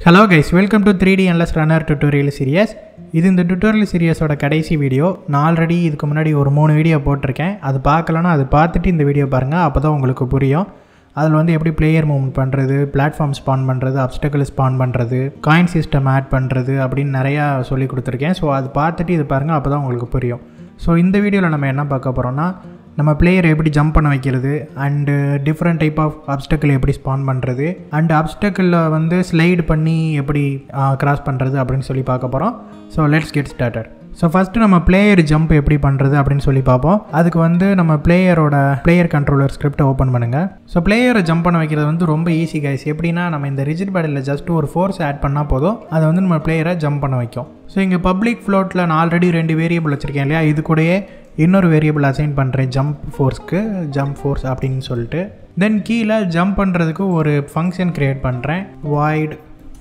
hello guys welcome to three D endless runner tutorial series இது இந்த tutorial சீரியஸோட கடைசி video நான் ஆல்ரெடி இதுக்கு முன்னாடி ஒரு மூணு வீடியோ போட்டிருக்கேன் அது பார்க்கலன்னா அது பார்த்துட்டு இந்த வீடியோ பாருங்கள் அப்போ தான் உங்களுக்கு புரியும் அதில் வந்து எப்படி பிளேயர் மூவ்மெண்ட் பண்ணுறது பிளாட்ஃபார்ம் ஸ்பான் பண்ணுறது அப்டக்கிள் ஸ்பான் பண்ணுறது காயின் சிஸ்டம் ஆட் பண்ணுறது அப்படின்னு நிறையா சொல்லி கொடுத்துருக்கேன் ஸோ அது பார்த்துட்டு இது பாருங்கள் அப்போ தான் உங்களுக்கு புரியும் ஸோ இந்த வீடியோவில் நம்ம என்ன பார்க்க போகிறோம்னா நம்ம பிளேயரை எப்படி ஜம்ப் பண்ண வைக்கிறது and different type of obstacle எப்படி ஸ்பான் பண்ணுறது அண்ட் அப்டக்கிளில் வந்து ஸ்லைடு பண்ணி எப்படி கிராஸ் பண்ணுறது அப்படின்னு சொல்லி பார்க்க போகிறோம் so let's get started so first நம்ம பிளேயர் ஜம்ப் எப்படி பண்ணுறது அப்படின்னு சொல்லி பார்ப்போம் அதுக்கு வந்து நம்ம பிளேயரோட பிளேயர் கண்ட்ரோலர் ஸ்கிரிப்டை ஓப்பன் பண்ணுங்கள் ஸோ பிளேயரை ஜம்ப் பண்ண வைக்கிறது வந்து ரொம்ப ஈஸி கைஸ் எப்படின்னா நம்ம இந்த ரிஜிட் பேடில் ஜஸ்ட் ஒரு ஃபோர்ஸ் ஆட் பண்ணால் போதும் அதை வந்து நம்ம பிளேயரை ஜம்ப் பண்ண வைக்கும் ஸோ இங்கே பப்ளிக் ஃப்ளோட்டில் நான் ஆல்ரெடி ரெண்டு வேரியபிள் வச்சுருக்கேன் இல்லையா இது கூடயே இன்னொரு வேரியபிள் அசைன் பண்ணுறேன் ஜம்ப் ஃபோர்ஸ்க்கு ஜம்ப் ஃபோர்ஸ் அப்படின்னு சொல்லிட்டு தென் கீழே ஜம்ப் பண்ணுறதுக்கு ஒரு ஃபங்க்ஷன் க்ரியேட் பண்ணுறேன் வாய்ட்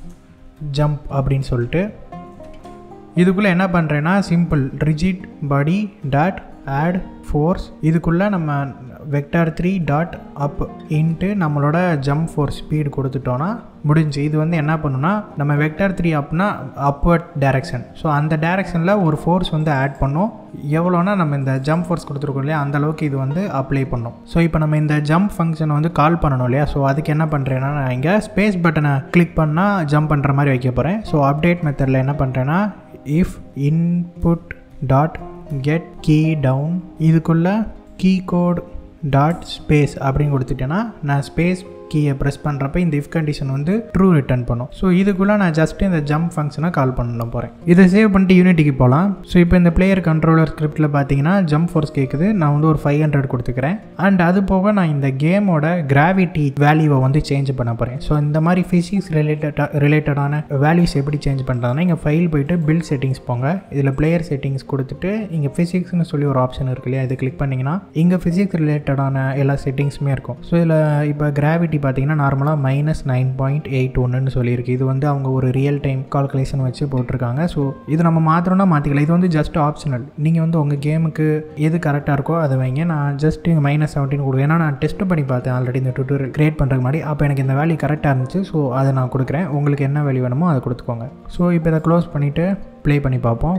ஜம்ப் அப்படின்னு சொல்லிட்டு இதுக்குள்ளே என்ன பண்ணுறேன்னா simple rigid body dot add force இதுக்குள்ளே நம்ம vector three dot up into நம்மளோட ஜம்ப் ஃபோர்ஸ் ஸ்பீடு கொடுத்துட்டோன்னா முடிஞ்சு இது வந்து என்ன பண்ணுன்னா நம்ம வெக்டார் த்ரீ அப்னா அப்வர்ட் டேரெக்ஷன் ஸோ அந்த டேரெக்ஷனில் ஒரு ஃபோர்ஸ் வந்து ஆட் பண்ணோம் எவ்வளோனா நம்ம இந்த ஜம்ப் ஃபோர்ஸ் கொடுத்துருக்கோம் இல்லையா அந்த அளவுக்கு இது வந்து அப்ளை பண்ணும் ஸோ இப்போ நம்ம இந்த ஜம்ப் ஃபங்க்ஷனை வந்து கால் பண்ணணும் இல்லையா ஸோ அதுக்கு என்ன பண்ணுறேன்னா நான் இங்கே ஸ்பேஸ் பட்டனை கிளிக் பண்ணால் ஜம்ப் பண்ணுற மாதிரி வைக்க போகிறேன் ஸோ அப்டேட் மெத்தடில் என்ன பண்ணுறேன்னா if input dot get key down இதுக்குள்ளே கீ கோட் டாட் ஸ்பேஸ் அப்படின்னு கொடுத்துட்டேன்னா நான் ஸ்பேஸ் கீயை ப்ரெஸ் பண்ணுறப்ப இந்த இஃப் கண்டிஷன் வந்து ட்ரூ ரிட்டர்ன் பண்ணும் ஸோ இதுக்குள்ளே நான் ஜஸ்ட் இந்த ஜம்ப் ஃபங்க்ஷனை கால் பண்ண போகிறேன் இதை சேவ் பண்ணிட்டு யூனிட்டிக்கு போகலாம் ஸோ இப்போ இந்த பிளேயர் கண்ட்ரோலர் ஸ்கிரிப்டில் பார்த்தீங்கன்னா ஜம்ப் ஃபோர்ஸ் கேட்குது நான் வந்து ஒரு ஃபைவ் ஹண்ட்ரட் கொடுத்துக்கிறேன் அண்ட் அது போக நான் இந்த கேமோட கிராவிட்டி வேல்யூவை வந்து சேஞ்ச் பண்ண போகிறேன் ஸோ இந்த மாதிரி ஃபிசிக்ஸ் ரிலேட்டடாக ரிலேட்டடான வேல்யூஸ் எப்படி சேஞ்ச் பண்ணுறதுனா இங்கே ஃபைல் போயிட்டு பில் செட்டிங்ஸ் போங்க இதில் பிளேயர் செட்டிங்ஸ் கொடுத்துட்டு இங்கே ஃபிசிக்ஸ்னு சொல்லி ஒரு ஆப்ஷன் இருக்கு இல்லையா இது கிளிக் பண்ணிங்கன்னா இங்கே ஃபிசிக்ஸ் ரிலேட்டடான எல்லா செட்டிங்ஸுமே இருக்கும் ஸோ இதில் இப்போ கிராவிட்டி பார்த்தீங்கன்னா நார்மலாக மைனஸ் நைன் பாயிண்ட் எயிட் ஒன்றுன்னு சொல்லியிருக்கு இது வந்து அவங்க ஒரு ரியல் டைம் கால்குலேஷன் வச்சு போட்டிருக்காங்க ஸோ இது நம்ம மாத்திரம்னா மாற்றிக்கலாம் இது வந்து ஜஸ்ட் ஆப்ஷனல் நீங்கள் வந்து உங்கள் கேமுக்கு எது கரெக்டாக இருக்கோ அதை வைங்க நான் ஜஸ்ட் இங்கே மைனஸ் செவன்டீன் கொடுக்குறேன் ஏன்னா நான் டெஸ்ட் பண்ணி பார்த்தேன் ஆல்ரெடி இந்த டுட்டோரியல் கிரியேட் பண்ணுறதுக்கு முன்னாடி அப்போ எனக்கு இந்த வேல்யூ கரெக்டாக இருந்துச்சு ஸோ அதை நான் கொடுக்குறேன் உங்களுக்கு என்ன வேல்யூ வேணுமோ அதை கொடுத்துக்கோங்க ஸோ இப்போ இதை க்ளோஸ் பண்ணிவிட்டு ப்ளே பண்ணி பார்ப்போம்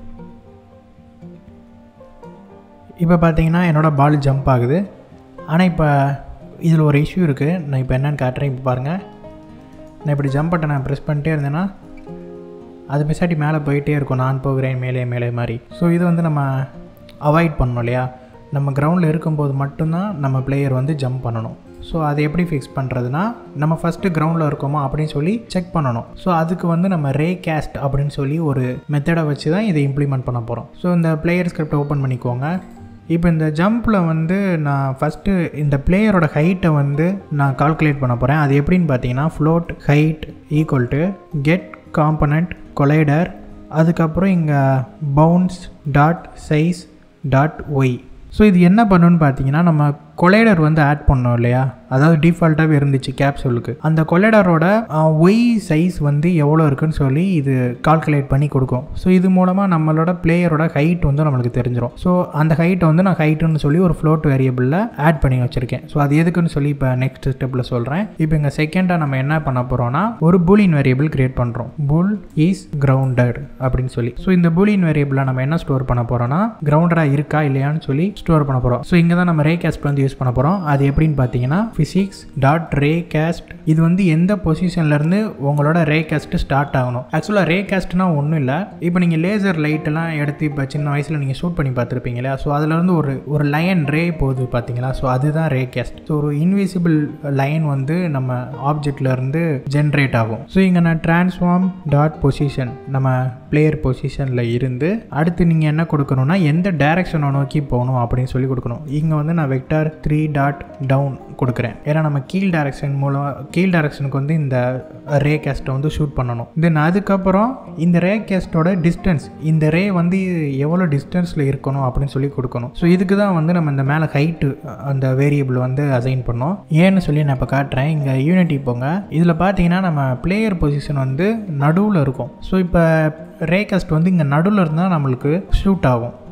இப்போ பார்த்தீங்கன்னா என்னோடய பால் ஜம்ப் ஆகுது ஆனால் இப்போ இதில் ஒரு இஷ்யூ இருக்குது நான் இப்போ என்னென்னு காட்டுறேன் இப்போ பாருங்கள் நான் இப்படி ஜம்ப் பட்டை நான் ப்ரெஸ் பண்ணிட்டே இருந்தேன்னா அது பெசாட்டி மேலே போயிட்டே இருக்கும் நான் போகிறேன் மேலே மேலே மாதிரி ஸோ இது வந்து நம்ம அவாய்ட் பண்ணணும் இல்லையா நம்ம கிரவுண்டில் இருக்கும்போது மட்டும்தான் நம்ம பிளேயர் வந்து ஜம்ப் பண்ணணும் ஸோ அதை எப்படி ஃபிக்ஸ் பண்ணுறதுனா நம்ம ஃபஸ்ட்டு கிரவுண்டில் இருக்கோமா அப்படின்னு சொல்லி செக் பண்ணணும் ஸோ அதுக்கு வந்து நம்ம ரே கேஸ்ட் அப்படின்னு சொல்லி ஒரு மெத்தடை வச்சு தான் இதை இம்ப்ளிமெண்ட் பண்ண போகிறோம் ஸோ இந்த பிளேயர் ஸ்கிரிப்டை ஓப்பன் பண்ணிக்கோங்க இப்போ இந்த ஜம்பில் வந்து நான் ஃபஸ்ட்டு இந்த பிளேயரோட ஹைட்டை வந்து நான் கால்குலேட் பண்ண போகிறேன் அது எப்படின்னு பார்த்தீங்கன்னா float height equal to get component collider அதுக்கப்புறம் இங்கே bounds dot size dot y so இது என்ன பண்ணுன்னு பார்த்தீங்கன்னா நம்ம கொலைடர் வந்து ஆட் பண்ணோம் இல்லையா அதாவது டிஃபால்ட்டாகவே இருந்துச்சு கேப்சூலுக்கு அந்த கொலைடரோட ஒய் சைஸ் வந்து எவ்வளோ இருக்குன்னு சொல்லி இது கால்குலேட் பண்ணி கொடுக்கும் ஸோ இது மூலமாக நம்மளோட பிளேயரோட ஹைட் வந்து நம்மளுக்கு தெரிஞ்சிடும் ஸோ அந்த ஹைட்டை வந்து நான் ஹைட்டுன்னு சொல்லி ஒரு ஃப்ளோட் வேரியபிளில் ஆட் பண்ணி வச்சுருக்கேன் ஸோ அது எதுக்குன்னு சொல்லி இப்போ நெக்ஸ்ட் ஸ்டெப்பில் சொல்கிறேன் இப்போ இங்கே செகண்டாக நம்ம என்ன பண்ண போகிறோம்னா ஒரு பூலின் வேரியபிள் கிரியேட் பண்ணுறோம் புல் இஸ் கிரவுண்டட் அப்படின்னு சொல்லி ஸோ இந்த பூலின் வேரியபிளில் நம்ம என்ன ஸ்டோர் பண்ண போகிறோம்னா கிரவுண்டடாக இருக்கா இல்லையான்னு சொல்லி ஸ்டோர் பண்ண போகிறோம் ஸோ இங்கே தான் நம்ம ரே கேஸ்ட் வந்து யூஸ் பண்ண போகிறோம் அது எப்படின்னு பார்த்தீங்கன்னா ஃபிசிக்ஸ் டாட் ரே கேஸ்ட் இது வந்து எந்த பொசிஷன்லேருந்து உங்களோட ரே கேஸ்ட் ஸ்டார்ட் ஆகணும் ஆக்சுவலாக ரே கேஸ்ட்னா ஒன்றும் இல்லை இப்போ நீங்கள் லேசர் லைட்டெல்லாம் எடுத்து இப்போ சின்ன வயசில் நீங்கள் ஷூட் பண்ணி பார்த்துருப்பீங்க இல்லையா ஸோ அதுலேருந்து ஒரு ஒரு லைன் ரே போகுது பார்த்தீங்களா ஸோ அதுதான் ரே கேஸ்ட் ஸோ ஒரு இன்விசிபிள் லைன் வந்து நம்ம ஆப்ஜெக்ட்லேருந்து ஜென்ரேட் ஆகும் ஸோ இங்கே நான் ட்ரான்ஸ்ஃபார்ம் டாட் பொசிஷன் நம்ம பிளேயர் பொசிஷனில் இருந்து அடுத்து நீங்கள் என்ன கொடுக்கணும்னா எந்த டைரக்ஷனை நோக்கி போகணும் அப்படின்னு சொல்லி கொடுக்கணும் இங்கே வந்து நான் வெக்டார் த்ரீ டாட் டவுன் கொடுக்குறேன் ஏன்னா நம்ம கீழ் டைரக்ஷன் மூலம் கீழ் டைரக்ஷனுக்கு வந்து இந்த ரே கேஸ்ட்டை வந்து ஷூட் பண்ணணும் தென் அதுக்கப்புறம் இந்த ரே கேஸ்ட்டோட டிஸ்டன்ஸ் இந்த ரே வந்து எவ்வளோ டிஸ்டன்ஸில் இருக்கணும் அப்படின்னு சொல்லி கொடுக்கணும் ஸோ இதுக்கு தான் வந்து நம்ம இந்த மேலே ஹைட்டு அந்த வேரியபிள் வந்து அசைன் பண்ணோம் ஏன்னு சொல்லி நான் இப்போ காட்டுறேன் இங்கே யூனிட்டி போங்க இதில் பார்த்தீங்கன்னா நம்ம பிளேயர் பொசிஷன் வந்து நடுவில் இருக்கும் ஸோ இப்போ ரே கேஸ்ட் வந்து இங்கே நடுவில் இருந்தால் நம்மளுக்கு ஷூட் ஆகும்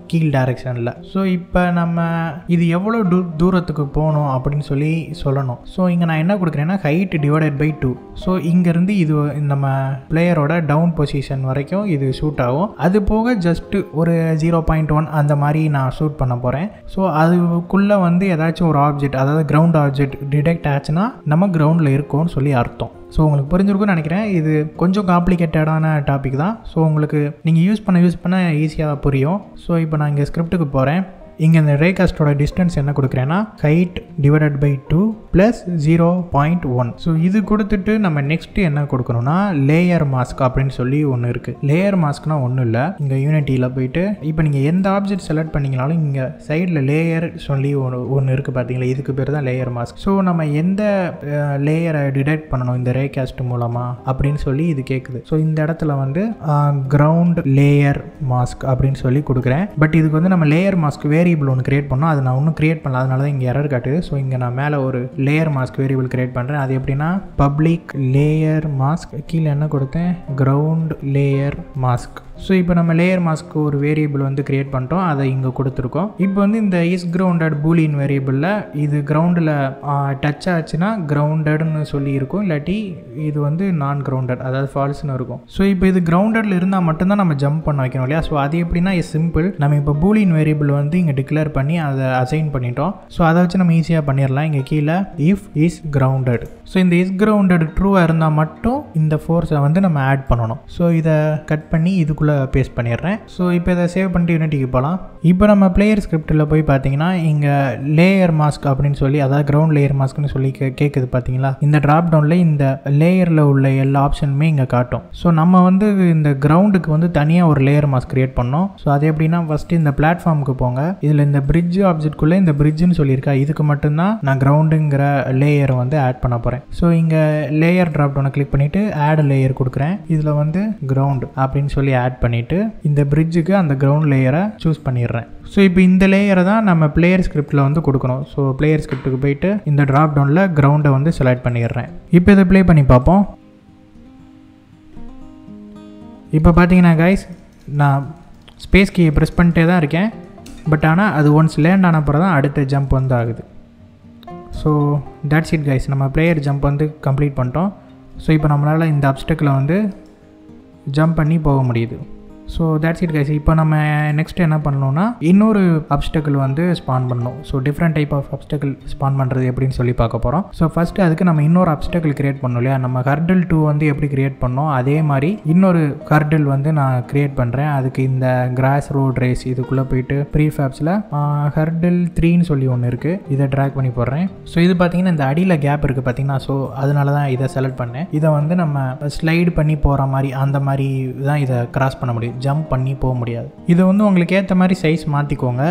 கீழ் டைரெக்ஷனில் ஸோ இப்போ நம்ம இது எவ்வளோ தூ தூரத்துக்கு போகணும் அப்படின்னு சொல்லி சொல்லணும் ஸோ இங்கே நான் என்ன கொடுக்குறேன்னா height divided by two so இங்கேருந்து இது நம்ம பிளேயரோட டவுன் பொசிஷன் வரைக்கும் இது ஷூட் ஆகும் அது போக ஜஸ்ட்டு ஒரு ஜீரோ பாயிண்ட் ஒன் அந்த மாதிரி நான் ஷூட் பண்ண போகிறேன் ஸோ அதுக்குள்ளே வந்து ஏதாச்சும் ஒரு ஆப்ஜெக்ட் அதாவது கிரவுண்ட் ஆப்ஜெக்ட் டிடெக்ட் ஆச்சுன்னா நம்ம கிரவுண்டில் இருக்கோம்னு சொல்லி அர்த்தம் ஸோ உங்களுக்கு புரிஞ்சிருக்கும்னு நினைக்கிறேன் இது கொஞ்சம் காம்ப்ளிகேட்டடான டாபிக் தான் ஸோ உங்களுக்கு நீங்கள் யூஸ் பண்ண யூஸ் பண்ண ஈஸியாக புரியும் ஸோ இப்போ நான் இங்கே ஸ்கிரிப்ட்டுக்கு போகிறேன் இங்கே இந்த ரேகாஸ்டோட டிஸ்டன்ஸ் என்ன கொடுக்குறேன்னா height divided by two plus zero point one so இது கொடுத்துட்டு நம்ம நெக்ஸ்ட்டு என்ன கொடுக்கணும்னா லேயர் மாஸ்க் அப்படின்னு சொல்லி ஒன்று இருக்குது லேயர் மாஸ்க்னா ஒன்றும் இல்லை இங்கே யூனிட்டியில் போயிட்டு இப்போ நீங்கள் எந்த ஆப்ஜெக்ட் செலக்ட் பண்ணிங்கனாலும் இங்கே சைடில் லேயர் சொல்லி ஒன்று ஒன்று இருக்குது பார்த்தீங்களா இதுக்கு பேர் தான் லேயர் மாஸ்க் ஸோ நம்ம எந்த லேயரை டிடெக்ட் பண்ணணும் இந்த ரேகாஸ்ட் மூலமாக அப்படின்னு சொல்லி இது கேட்குது ஸோ இந்த இடத்துல வந்து கிரவுண்ட் லேயர் மாஸ்க் அப்படின்னு சொல்லி கொடுக்குறேன் பட் இதுக்கு வந்து நம்ம லேயர் மாஸ்க் வேரியபிள் ஒன்று கிரியேட் பண்ணோம் அது நான் ஒன்றும் கிரியேட் பண்ணல அதனால தான் இங்கே எரர் காட்டுது ஸோ இங்கே நான் மேலே ஒரு லேயர் மாஸ்க் வேரியபிள் கிரியேட் பண்ணுறேன் அது எப்படின்னா பப்ளிக் லேயர் மாஸ்க் கீழே என்ன கொடுத்தேன் கிரவுண்ட் லேயர் மாஸ்க் ஸோ இப்போ நம்ம லேயர் மாஸ்க்கு ஒரு வேரியபிள் வந்து கிரியேட் பண்ணிட்டோம் அதை இங்கே கொடுத்துருக்கோம் இப்போ வந்து இந்த இஸ் கிரவுண்டட் பூலின் வேரியபிளில் இது கிரவுண்டில் டச் ஆச்சுன்னா கிரவுண்டட்னு சொல்லி இருக்கும் இல்லாட்டி இது வந்து நான் கிரவுண்டட் அதாவது ஃபால்ஸ்னு இருக்கும் ஸோ இப்போ இது கிரவுண்டடில் இருந்தால் மட்டும்தான் நம்ம ஜம்ப் பண்ண வைக்கணும் இல்லையா ஸோ அது எப்படின்னா இஸ் சிம்பிள் நம்ம இப்போ பூலின் வேரியபிள் வந்து இங்கே டிக்ளேர் பண்ணி அதை அசைன் பண்ணிட்டோம் ஸோ அதை வச்சு நம்ம ஈஸியாக பண்ணிடலாம் இங்கே கீழே இஃப் இஸ் கிரவுண்டட் ஸோ இந்த இஸ் கிரவுண்டட் ட்ரூவாக இருந்தால் மட்டும் இந்த ஃபோர்ஸை வந்து நம்ம ஆட் பண்ணணும் ஸோ இதை கட் பண்ணி இதுக்குள்ளே பேஸ்ட் பண்ணிடுறேன் ஸோ இப்போ இதை சேவ் பண்ணிட்டு யூனிட்டிக்கு போகலாம் இப்போ நம்ம பிளேயர் ஸ்கிரிப்டில் போய் பார்த்தீங்கன்னா இங்கே லேயர் மாஸ்க் அப்படின்னு சொல்லி அதாவது கிரவுண்ட் லேயர் மாஸ்க்னு சொல்லி கே கேட்குது பார்த்தீங்களா இந்த ட்ராப் டவுனில் இந்த லேயரில் உள்ள எல்லா ஆப்ஷனுமே இங்கே காட்டும் ஸோ நம்ம வந்து இந்த கிரவுண்டுக்கு வந்து தனியாக ஒரு லேயர் மாஸ்க் கிரியேட் பண்ணோம் ஸோ அது எப்படின்னா ஃபஸ்ட்டு இந்த பிளாட்ஃபார்முக்கு போங்க இதில் இந்த பிரிட்ஜ் ஆப்ஜெக்ட்குள்ளே இந்த பிரிட்ஜுன்னு சொல்லியிருக்கா இதுக்கு மட்டும்தான் நான் கிரவுண்டுங்கிற லேயரை வந்து ஆட் பண்ண போகிறேன் ஸோ இங்கே லேயர் ட்ராப் டவுனை கிளிக் பண்ணிவிட்டு ஆட் லேயர் கொடுக்குறேன் இதில் வந்து கிரவுண்ட் அப்படின்னு சொல்லி ஆட் பண்ணிவிட்டு இந்த பிரிட்ஜுக்கு அந்த கிரவுண்ட் லேயரை சூஸ் பண்ணிடுறேன் ஸோ இப்போ இந்த லேயரை தான் நம்ம பிளேயர் ஸ்கிரிப்டில் வந்து கொடுக்கணும் ஸோ பிளேயர் ஸ்கிரிப்ட்டுக்கு போயிட்டு இந்த ட்ராப் டவுனில் கிரவுண்டை வந்து செலக்ட் பண்ணிடுறேன் இப்போ இதை ப்ளே பண்ணி பார்ப்போம் இப்போ பார்த்தீங்கன்னா கைஸ் நான் ஸ்பேஸ் கீயை ப்ரெஸ் பண்ணிட்டே தான் இருக்கேன் பட் ஆனால் அது ஒன்ஸ் லேண்ட் ஆன அப்புறம் தான் அடுத்த ஜம்ப் வந்து ஆகுது ஸோ தட்ஸ் இட் கைஸ் நம்ம ப்ளேயர் ஜம்ப் வந்து கம்ப்ளீட் பண்ணிட்டோம் ஸோ இப்போ நம்மளால் இந்த அப்டக்கில் வந்து ஜம்ப் பண்ணி போக முடியுது ஸோ தேட்ஸ் இட் கைஸ் இப்போ நம்ம நெக்ஸ்ட் என்ன பண்ணணும்னா இன்னொரு அப்டக்கிள் வந்து ஸ்பான் பண்ணணும் so different type of obstacle spawn பண்ணுறது எப்படின்னு சொல்லி பார்க்க போகிறோம் ஸோ ஃபஸ்ட்டு அதுக்கு நம்ம இன்னொரு அப்டக்கிள் கிரியேட் பண்ணோம் இல்லையா நம்ம ஹர்டில் டூ வந்து எப்படி கிரியேட் பண்ணோம் அதே மாதிரி இன்னொரு ஹர்டில் வந்து நான் கிரியேட் பண்ணுறேன் அதுக்கு இந்த கிராஸ் ரோட் ரேஸ் இதுக்குள்ளே போயிட்டு ப்ரீ ஃபேப்ஸில் ஹர்டில் த்ரீன்னு சொல்லி ஒன்று இருக்குது இதை ட்ராக் பண்ணி போடுறேன் ஸோ இது பார்த்தீங்கன்னா இந்த அடியில் கேப் இருக்குது பார்த்தீங்கன்னா ஸோ அதனால தான் இதை செலக்ட் பண்ணேன் இதை வந்து நம்ம ஸ்லைடு பண்ணி போகிற மாதிரி அந்த மாதிரி தான் இதை கிராஸ் பண்ண முடியும் ஜம்ப் பண்ணி போக முடியாது இது வந்து உங்களுக்கு ஏற்ற மாதிரி சைஸ் மாற்றிக்கோங்க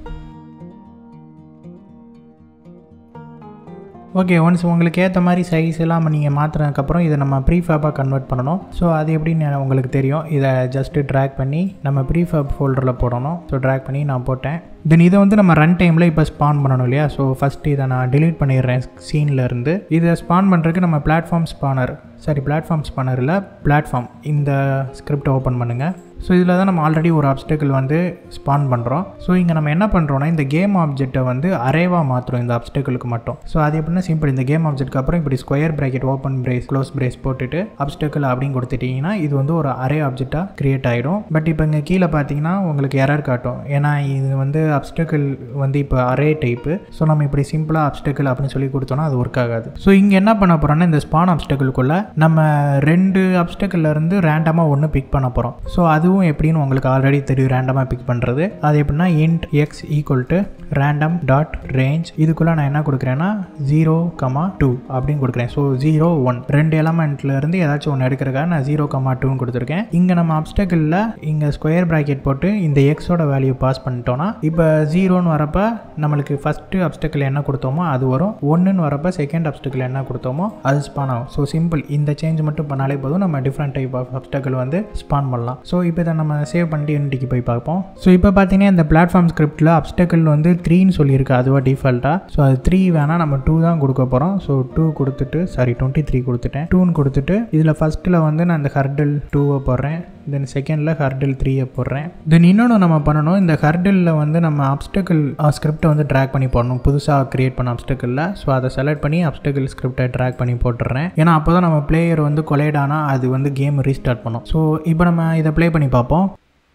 ஓகே ஒன்ஸ் உங்களுக்கு ஏற்ற மாதிரி சைஸ் எல்லாம் நீங்கள் மாற்றினதுக்கப்புறம் இதை நம்ம ப்ரீஃபேப்பாக கன்வெர்ட் பண்ணணும் ஸோ அது எப்படின்னு உங்களுக்கு தெரியும் இதை ஜஸ்ட்டு ட்ராக் பண்ணி நம்ம ப்ரீஃபேப் ஃபோல்டரில் போடணும் ஸோ ட்ராக் பண்ணி நான் போட்டேன் தென் இதை வந்து நம்ம ரன் டைமில் இப்போ ஸ்பான் பண்ணணும் இல்லையா ஸோ ஃபஸ்ட்டு இதை நான் டிலீட் பண்ணிடுறேன் சீனில் இருந்து இதை ஸ்பான் பண்ணுறதுக்கு நம்ம பிளாட்ஃபார்ம் ஸ்பானர் சாரி பிளாட்ஃபார்ம் ஸ்பானரில் பிளாட்ஃபார்ம் இந்த ஸ்கிரிப்டை ஓப்பன் பண்ணுங்கள் ஸோ இதில் தான் நம்ம ஆல்ரெடி ஒரு அப்டக்கிள் வந்து ஸ்பான் பண்ணுறோம் ஸோ இங்கே நம்ம என்ன பண்ணுறோம்னா இந்த கேம் ஆப்ஜெக்ட்டை வந்து அரேவாக மாற்றுறோம் இந்த அப்டக்கிளுக்கு மட்டும் ஸோ அது எப்படின்னா சிம்பிள் இந்த கேம் ஆப்ஜெக்ட்க்கு அப்புறம் இப்படி square bracket open brace close brace போட்டுட்டு அப்டக்கிள் அப்படின்னு கொடுத்துட்டிங்கன்னா இது வந்து ஒரு அரே ஆப்ஜெக்டாக கிரியேட் ஆகிடும் பட் இப்போ இங்கே கீழே பார்த்தீங்கன்னா உங்களுக்கு எரர் காட்டும் ஏன்னா இது வந்து அப்டக்கிள் வந்து இப்போ அரே டைப்பு ஸோ நம்ம இப்படி சிம்பிளாக அப்டக்கிள் அப்படின்னு சொல்லி கொடுத்தோம்னா அது ஒர்க் ஆகாது ஸோ இங்கே என்ன பண்ண போகிறோம்னா இந்த ஸ்பான் அப்டக்கிள்குள்ளே நம்ம ரெண்டு அப்டக்கிள் இருந்து ரேண்டமாக ஒன்று பிக் பண்ண போகிறோம் ஸோ அதுவும் எப்படின்னு உங்களுக்கு ஆல்ரெடி தெரியும் ரேண்டமாக பிக் பண்ணுறது அது எப்படின்னா int x equal to random dot range இதுக்குள்ளே நான் என்ன கொடுக்குறேன்னா ஜீரோ கமா டூ அப்படின்னு கொடுக்குறேன் ஸோ ஜீரோ ஒன் ரெண்டு எலமெண்ட்ல இருந்து ஏதாச்சும் ஒன்று எடுக்கிறக்காக நான் ஜீரோ கமா டூன்னு கொடுத்துருக்கேன் இங்கே நம்ம அப்டக்கிளில் இங்கே ஸ்கொயர் ப்ராக்கெட் போட்டு இந்த எக்ஸோட வேல்யூ பாஸ் பண்ணிட்டோம்னா இப்போ ஜீரோன்னு வரப்ப நம்மளுக்கு ஃபஸ்ட்டு அப்டக்கிள் என்ன கொடுத்தோமோ அது வரும் ஒன்றுன்னு வரப்ப செகண்ட் அப்டக்கிள் என்ன கொடுத்தோமோ அது ஸ்பான் ஆகும் ஸோ சிம்பிள் இந்த சேஞ்ச் மட்டும் பண்ணாலே போதும் நம்ம டிஃப்ரெண்ட் டைப் ஆஃப் அப்டக்கிள் வந்து ஸ்பான் பண்ணலாம் ஸோ இப்போ இதை நம்ம சேவ் பண்ணிட்டு யூனிட்டிக்கு போய் பார்ப்போம் ஸோ இப்போ பார்த்தீங்கன்னா இந்த பிளாட்ஃபார்ம் ஸ்கிரிப்டில் அப்டக்கிள் வந்து த்ரீன்னு சொல்லியிருக்கு அதுவாக டிஃபால்ட்டாக ஸோ அது த்ரீ வேணால் நம்ம டூ தான் கொடுக்க போகிறோம் ஸோ டூ கொடுத்துட்டு சாரி டுவெண்ட்டி த்ரீ கொடுத்துட்டேன் டூன்னு கொடுத்துட்டு இதில் ஃபஸ்ட்டில் வந்து நான் இந்த ஹர்டில் டூவை போடுறேன் தென் செகண்டில் ஹர்டில் த்ரீயை போடுறேன் தென் இன்னொன்று நம்ம பண்ணணும் இந்த ஹர்டிலில் வந்து நம்ம அப்டக்கிள் ஸ்கிரிப்டை வந்து ட்ராக் பண்ணி போடணும் புதுசாக க்ரியேட் பண்ண அப்டக்கிளில் ஸோ அதை செலக்ட் பண்ணி அப்டக்கிள் ஸ்கிரிப்டை ட்ராக் பண்ணி போட்டுடுறேன் ஏன்னா அப்போ தான் நம்ம பிளேயர் வந்து கொலைட் ஆனால் அது வந்து கேம் ரீஸ்டார்ட் பண்ணும் ஸோ இப்போ நம்ம இதை ப்ளே பண்ணி பார்ப்போம்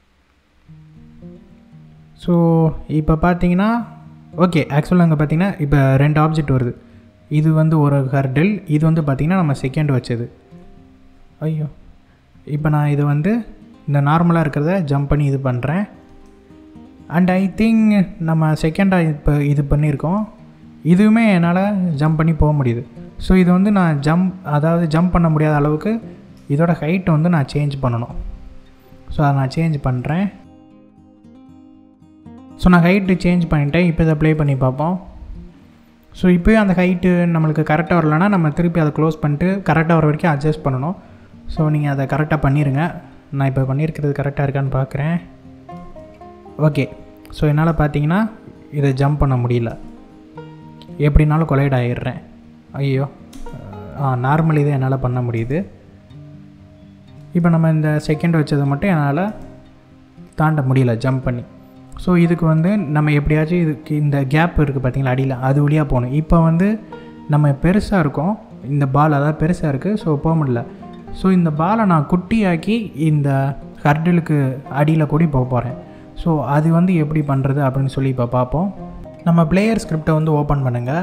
ஸோ இப்போ பார்த்தீங்கன்னா ஓகே ஆக்சுவலாக அங்கே பார்த்தீங்கன்னா இப்போ ரெண்டு ஆப்ஜெக்ட் வருது இது வந்து ஒரு ஹர்டில் இது வந்து பார்த்திங்கன்னா நம்ம செகண்ட் வச்சது ஐயோ இப்போ நான் இது வந்து இந்த நார்மலாக இருக்கிறத ஜம்ப் பண்ணி இது பண்ணுறேன் அண்ட் ஐ திங்க் நம்ம செகண்டாக இப்போ இது பண்ணியிருக்கோம் இதுவுமே என்னால் ஜம்ப் பண்ணி போக முடியுது ஸோ இது வந்து நான் ஜம்ப் அதாவது ஜம்ப் பண்ண முடியாத அளவுக்கு இதோட ஹைட்டை வந்து நான் சேஞ்ச் பண்ணணும் ஸோ அதை நான் சேஞ்ச் பண்ணுறேன் ஸோ நான் ஹைட்டு சேஞ்ச் பண்ணிட்டேன் இப்போ இதை ப்ளே பண்ணி பார்ப்போம் ஸோ இப்போயே அந்த ஹைட்டு நம்மளுக்கு கரெக்டாக வரலன்னா நம்ம திருப்பி அதை க்ளோஸ் பண்ணிட்டு கரெக்டாக வர வரைக்கும் அட்ஜஸ்ட் பண்ணணும் ஸோ நீங்கள் அதை கரெக்டாக பண்ணிடுங்க நான் இப்போ பண்ணியிருக்கிறது கரெக்டாக இருக்கான்னு பார்க்குறேன் ஓகே ஸோ என்னால் பார்த்தீங்கன்னா இதை ஜம்ப் பண்ண முடியல எப்படினாலும் கொலைட் ஆகிடுறேன் ஐயோ ஆ நார்மல் இதை என்னால் பண்ண முடியுது இப்போ நம்ம இந்த செகண்ட் வச்சதை மட்டும் என்னால் தாண்ட முடியல ஜம்ப் பண்ணி ஸோ இதுக்கு வந்து நம்ம எப்படியாச்சும் இதுக்கு இந்த கேப் இருக்குது பார்த்தீங்களா அடியில் அது வழியாக போகணும் இப்போ வந்து நம்ம பெருசாக இருக்கோம் இந்த பால் அதாவது பெருசாக இருக்குது ஸோ போக முடியல ஸோ இந்த பாலை நான் குட்டியாக்கி இந்த ஹர்டிலுக்கு அடியில் கூடி போக போகிறேன் ஸோ அது வந்து எப்படி பண்ணுறது அப்படின்னு சொல்லி இப்போ பார்ப்போம் நம்ம பிளேயர் ஸ்கிரிப்டை வந்து ஓப்பன் பண்ணுங்கள்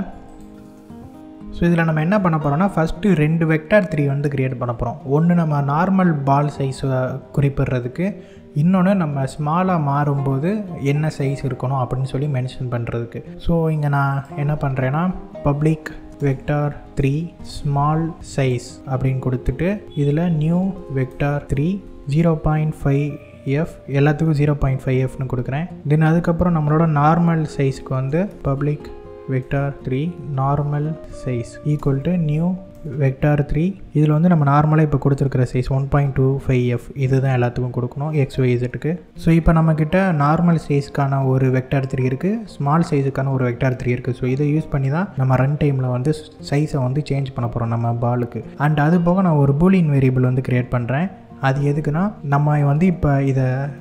ஸோ இதில் நம்ம என்ன பண்ண போகிறோம்னா ஃபஸ்ட்டு ரெண்டு வெக்டார் த்ரீ வந்து க்ரியேட் பண்ண போகிறோம் ஒன்று நம்ம நார்மல் பால் சைஸை குறிப்பிடுறதுக்கு இன்னொன்று நம்ம ஸ்மாலாக மாறும்போது என்ன சைஸ் இருக்கணும் அப்படின்னு சொல்லி மென்ஷன் பண்ணுறதுக்கு ஸோ இங்கே நான் என்ன பண்ணுறேன்னா public vector three small size அப்படின்னு கொடுத்துட்டு இதில் new vector three zero point five f எல்லாத்துக்கும் ஜீரோ பாயிண்ட் ஃபைவ் எஃப்னு கொடுக்குறேன் தென் அதுக்கப்புறம் நம்மளோட நார்மல் சைஸ்க்கு வந்து public vector three normal size equal to new vector three இதில் வந்து நம்ம நார்மலாக இப்போ கொடுத்துருக்கிற size one point two five f இதுதான் எல்லாத்துக்கும் கொடுக்கணும் எக்ஸ் ஒய் இசட்டுக்கு ஸோ இப்போ நம்மக்கிட்ட நார்மல் சைஸ்க்கான ஒரு வெக்டார் த்ரீ இருக்குது ஸ்மால் சைஸுக்கான ஒரு வெக்டார் த்ரீ இருக்குது ஸோ இதை யூஸ் பண்ணி தான் நம்ம ரன் டைமில் வந்து சைஸை வந்து சேஞ்ச் பண்ண போகிறோம் நம்ம பாலுக்கு அண்ட் அது போக நான் ஒரு பூலின் வேரியபிள் வந்து க்ரியேட் பண்ணுறேன் அது எதுக்குன்னா நம்ம வந்து இப்போ இதை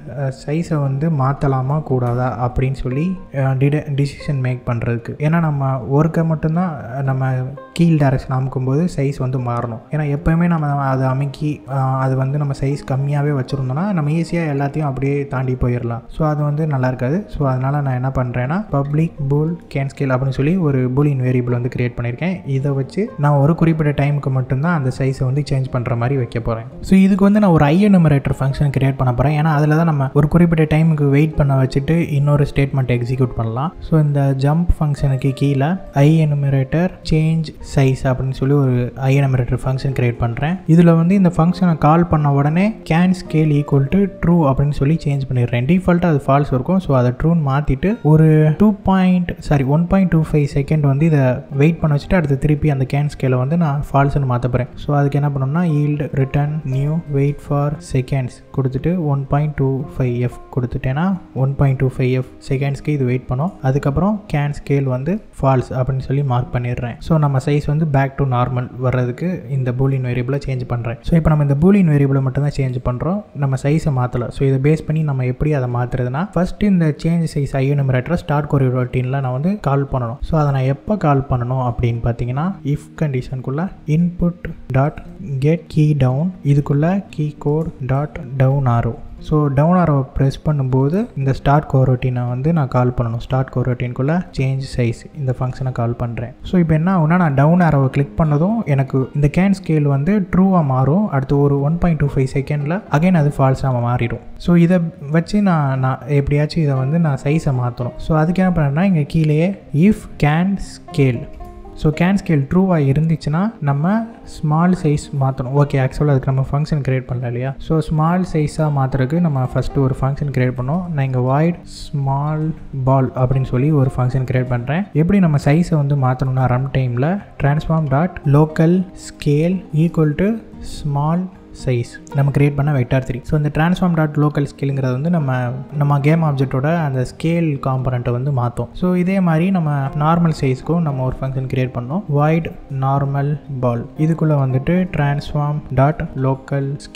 சைஸை வந்து மாற்றலாமா கூடாதா அப்படின்னு சொல்லி டிட டிசிஷன் மேக் பண்ணுறதுக்கு ஏன்னா நம்ம ஒர்க்கை மட்டும்தான் நம்ம கீழ் டேரக்ஷன் அமுக்கும்போது சைஸ் வந்து மாறணும் ஏன்னா எப்போயுமே நம்ம அதை அமுக்கி அது வந்து நம்ம சைஸ் கம்மியாகவே வச்சுருந்தோம்னா நம்ம ஈஸியாக எல்லாத்தையும் அப்படியே தாண்டி போயிடலாம் ஸோ அது வந்து நல்லா இருக்காது ஸோ அதனால் நான் என்ன பண்ணுறேன்னா பப்ளிக் பூல் கேன் ஸ்கேல் அப்படின்னு சொல்லி ஒரு பூலின் வேரியபிள் வந்து கிரியேட் பண்ணியிருக்கேன் இதை வச்சு நான் ஒரு குறிப்பிட்ட டைமுக்கு மட்டும்தான் அந்த சைஸை வந்து சேஞ்ச் பண்ணுற மாதிரி வைக்க போகிறேன் ஸோ இதுக்கு வந்து நான் ஒரு ஐ எனுமரேட்டர் ஃபங்க்ஷன் கிரியேட் பண்ண போகிறேன் ஏன்னா அதில் தான் நம்ம ஒரு குறிப்பிட்ட டைமுக்கு வெயிட் பண்ண வச்சுட்டு இன்னொரு ஸ்டேட்மெண்ட் எக்ஸிக்யூட் பண்ணலாம் ஸோ இந்த ஜம்ப் ஃபங்க்ஷனுக்கு கீழே ஐ எனுமரேட்டர் சேஞ்ச் சைஸ் அப்படின்னு சொல்லி ஒரு ஐ எனுமரேட்டர் ஃபங்க்ஷன் கிரியேட் பண்ணுறேன் இதில் வந்து இந்த ஃபங்க்ஷனை கால் பண்ண உடனே can scale equal to true அப்படின்னு சொல்லி சேஞ்ச் பண்ணிடுறேன் டிஃபால்ட்டாக அது ஃபால்ஸ் இருக்கும் ஸோ அதை ட்ரூன்னு மாற்றிட்டு ஒரு two point sorry one point two five second வந்து இதை வெயிட் பண்ண வச்சுட்டு அடுத்து திருப்பி அந்த கேன் ஸ்கேலை வந்து நான் ஃபால்ஸ்னு மாற்ற போகிறேன் ஸோ அதுக்கு என்ன பண்ணணும்னா yield return new wait for seconds கொடுத்துட்டு one point two five f கொடுத்துட்டேன்னா one point two five f செகண்ட்ஸ்க்கு இது வெயிட் பண்ணும் அதுக்கப்புறம் கேன் ஸ்கேல் வந்து ஃபால்ஸ் அப்படின்னு சொல்லி மார்க் பண்ணிடுறேன் ஸோ நம்ம சைஸ் வந்து பேக் டு நார்மல் வர்றதுக்கு இந்த பூலின் வேரியபிளை சேஞ்ச் பண்ணுறேன் ஸோ இப்போ நம்ம இந்த பூலின் வேரியபிளை மட்டும் தான் சேஞ்ச் பண்ணுறோம் நம்ம சைஸை மாற்றலை ஸோ இதை பேஸ் பண்ணி நம்ம எப்படி அதை மாற்றுறதுனா ஃபஸ்ட்டு இந்த சேஞ்ச் சைஸ் ஐயோனுமரேட்டரை ஸ்டார்ட் கோரி ரொட்டீனில் நான் வந்து கால் பண்ணணும் ஸோ அதை நான் எப்போ கால் பண்ணணும் அப்படின்னு பார்த்தீங்கன்னா இஃப் கண்டிஷனுக்குள்ளே input dot get key down இதுக்குள்ளே key code dot down arrow so down ஆரோவை ப்ரெஸ் பண்ணும்போது இந்த ஸ்டார்ட் கோரோட்டீனை வந்து நான் கால் பண்ணணும் ஸ்டார்ட் கோரோட்டீனுக்குள்ளே சேஞ்ச் சைஸ் இந்த ஃபங்க்ஷனை கால் பண்ணுறேன் ஸோ இப்போ என்ன ஆகுனா நான் டவுன் ஆரோவை கிளிக் பண்ணதும் எனக்கு இந்த கேன் ஸ்கேல் வந்து ட்ரூவாக மாறும் அடுத்து ஒரு ஒன் பாயிண்ட் டூ ஃபைவ் செகண்டில் அகைன் அது ஃபால்ஸாக மாறிடும் ஸோ இதை வச்சு நான் நான் எப்படியாச்சும் இதை வந்து நான் சைஸை மாற்றணும் ஸோ அதுக்கு என்ன பண்ணுறேன்னா இங்கே கீழேயே if can scale so can scale ட்ரூவாக இருந்துச்சுன்னா நம்ம ஸ்மால் சைஸ் மாற்றணும் ஓகே ஆக்சுவலாக அதுக்கு நம்ம ஃபங்க்ஷன் க்ரியேட் பண்ணல இல்லையா ஸோ ஸ்மால் சைஸாக மாற்றுறதுக்கு நம்ம ஃபஸ்ட்டு ஒரு ஃபங்க்ஷன் க்ரியேட் பண்ணோம் நான் இங்கே வாய்ட் ஸ்மால் பால் அப்படின்னு சொல்லி ஒரு ஃபங்க்ஷன் க்ரியேட் பண்ணுறேன் எப்படி நம்ம சைஸை வந்து மாற்றணும்னா ரம் டைமில் transform dot local scale equal to small size நம்ம கிரியேட் பண்ண வெக்டார் த்ரீ ஸோ இந்த ட்ரான்ஸ்ஃபார்ம் டாட் லோக்கல் ஸ்கேலுங்கிறது வந்து நம்ம நம்ம கேம் ஆப்ஜெக்ட்டோட அந்த ஸ்கேல் காம்பனண்ட்டை வந்து மாற்றும் ஸோ இதே மாதிரி நம்ம நார்மல் சைஸ்க்கும் நம்ம ஒரு ஃபங்க்ஷன் கிரியேட் பண்ணோம் வாய்ட் நார்மல் பால் இதுக்குள்ளே வந்துட்டு transform dot local scale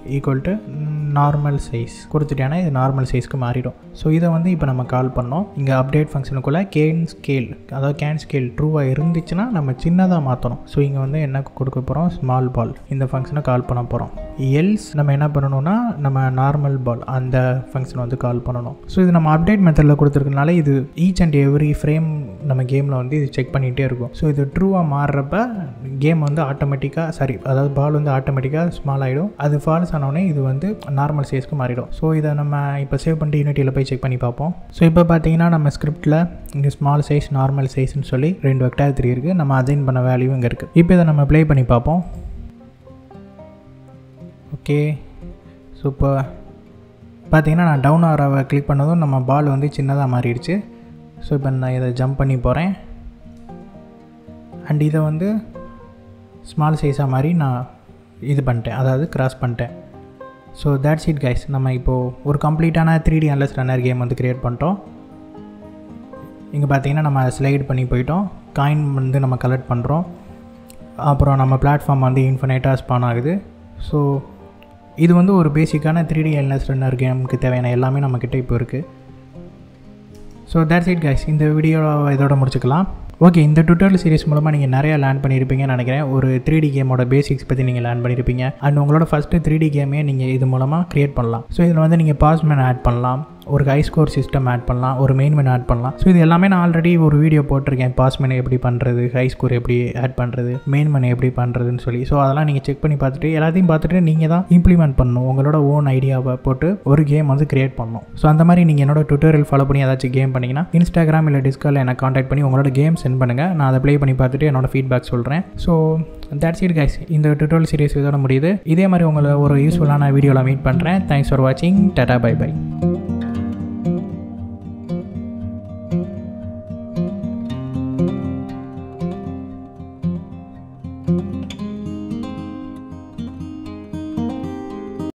equal to normal size கொடுத்துட்டேன்னா இது நார்மல் சைஸ்க்கு மாறிடும் ஸோ இதை வந்து இப்போ நம்ம கால் பண்ணோம் இங்கே அப்டேட் ஃபங்க்ஷனுக்குள்ளே கேன் ஸ்கேல் அதாவது கேன் ஸ்கேல் ட்ரூவாக இருந்துச்சுன்னா நம்ம சின்னதாக மாற்றணும் ஸோ இங்கே வந்து என்ன கொடுக்க போகிறோம் ஸ்மால் பால் இந்த ஃபங்க்ஷனை கால் பண்ண போகிறோம் எல்ஸ் நம்ம என்ன பண்ணணும்னா நம்ம நார்மல் பால் அந்த ஃபங்க்ஷன் வந்து கால் பண்ணணும் ஸோ இது நம்ம அப்டேட் மெத்தடில் கொடுத்துருக்கனால இது ஈச் அண்ட் எவ்ரி ஃப்ரேம் நம்ம கேமில் வந்து இது செக் பண்ணிகிட்டே இருக்கும் ஸோ இது ட்ரூவாக மாறுறப்ப கேம் வந்து ஆட்டோமேட்டிக்காக சாரி அதாவது பால் வந்து ஆட்டோமேட்டிக்காக ஸ்மால் ஆகிடும் அது ஃபால்ஸ் ஆனோடனே இது வந்து நார்மல் சைஸ்க்கு மாறிடும் ஸோ இதை நம்ம இப்போ சேவ் பண்ணிட்டு யூனிட்டியில் போய் செக் பண்ணி பார்ப்போம் ஸோ இப்போ பார்த்தீங்கன்னா நம்ம ஸ்கிரிப்டில் இங்கே ஸ்மால் சைஸ் நார்மல் சைஸ்னு சொல்லி ரெண்டு வெக்டார் த்ரீ இருக்குது நம்ம அசைன் பண்ண வேல்யூ இங்கே இருக்குது இப்போ இதை நம்ம ப்ளே பண்ணி பார்ப்போம் ஓகே சூப்பர் பார்த்தீங்கன்னா நான் டவுன் ஆரவை கிளிக் பண்ணதும் நம்ம பால் வந்து சின்னதாக மாறிடுச்சு ஸோ இப்போ நான் இதை ஜம்ப் பண்ணி போகிறேன் அண்ட் இதை வந்து ஸ்மால் சைஸாக மாதிரி நான் இது பண்ணிட்டேன் அதாவது கிராஸ் பண்ணிட்டேன் ஸோ தேட்ஸ் இட் கைஸ் நம்ம இப்போது ஒரு கம்ப்ளீட்டான three D endless runner game வந்து க்ரியேட் பண்ணிட்டோம் இங்கே பார்த்தீங்கன்னா நம்ம ஸ்லைட் பண்ணி போயிட்டோம் காயின் வந்து நம்ம கலெக்ட் பண்ணுறோம் அப்புறம் நம்ம பிளாட்ஃபார்ம் வந்து இன்ஃபினைட்டாக ஸ்பான் ஆகுது ஸோ இது வந்து ஒரு பேசிக்கான த்ரீ டி எல்னஸ் ரன்னர் கேமுக்கு தேவையான எல்லாமே நம்மக்கிட்ட இப்போ இருக்குது ஸோ தேட்ஸ் இட் கைஸ் இந்த வீடியோ இதோட முடிச்சுக்கலாம் ஓகே இந்த டுட்டோரியல் சீரிஸ் மூலமாக நீங்கள் நிறையா லேர்ன் பண்ணியிருப்பீங்கன்னு நினைக்கிறேன் ஒரு த்ரீ டி கேமோட பேசிக்ஸ் பற்றி நீங்கள் லேர்ன் பண்ணியிருப்பீங்க அண்ட் உங்களோட ஃபஸ்ட்டு த்ரீ டி கேமே நீங்கள் இது மூலமாக க்ரியேட் பண்ணலாம் ஸோ இதில் வந்து நீங்கள் பாஸ்மேன் ஆட் பண்ணலாம் ஒரு ஹை ஸ்கோர் சிஸ்டம் ஆட் பண்ணலாம் ஒரு மெயின் மெனு ஆட் பண்ணலாம் ஸோ இது எல்லாமே நான் ஆல்ரெடி ஒரு வீடியோ போட்டிருக்கேன் பாஸ் மெனு எப்படி பண்ணுறது ஹை ஸ்கோர் எப்படி ஆட் பண்ணுறது மெயின் மெனு எப்படி பண்ணுறதுன்னு சொல்லி ஸோ அதெல்லாம் நீங்கள் செக் பண்ணி பார்த்துட்டு எல்லாத்தையும் பார்த்துட்டு நீங்கள் தான் இம்ப்ளிமெண்ட் பண்ணணும் உங்களோட ஓன் ஐடியாவை போட்டு ஒரு கேம் வந்து கிரியேட் பண்ணணும் ஸோ அந்த மாதிரி நீங்கள் என்னோட டுட்டோரியல் ஃபாலோ பண்ணி ஏதாச்சும் கேம் பண்ணிங்கன்னா இன்ஸ்டாகிராம் இல்லை டிஸ்காலில் எனக்கு காண்டாக்ட் பண்ணி உங்களோட கேம் சென்ட் பண்ணுங்கள் நான் அதை ப்ளே பண்ணி பார்த்துட்டு என்னோட ஃபீட்பேக் சொல்கிறேன் ஸோ தட்ஸ் இட் கைஸ் இந்த டுட்டோரியல் சீரிஸ் இதோட முடியுது இதே மாதிரி உங்களை ஒரு யூஸ்ஃபுல்லான வீடியோவில் மீட் பண்ணுறேன் தேங்க்ஸ் ஃபார் வாட்சிங் டாடா பை பை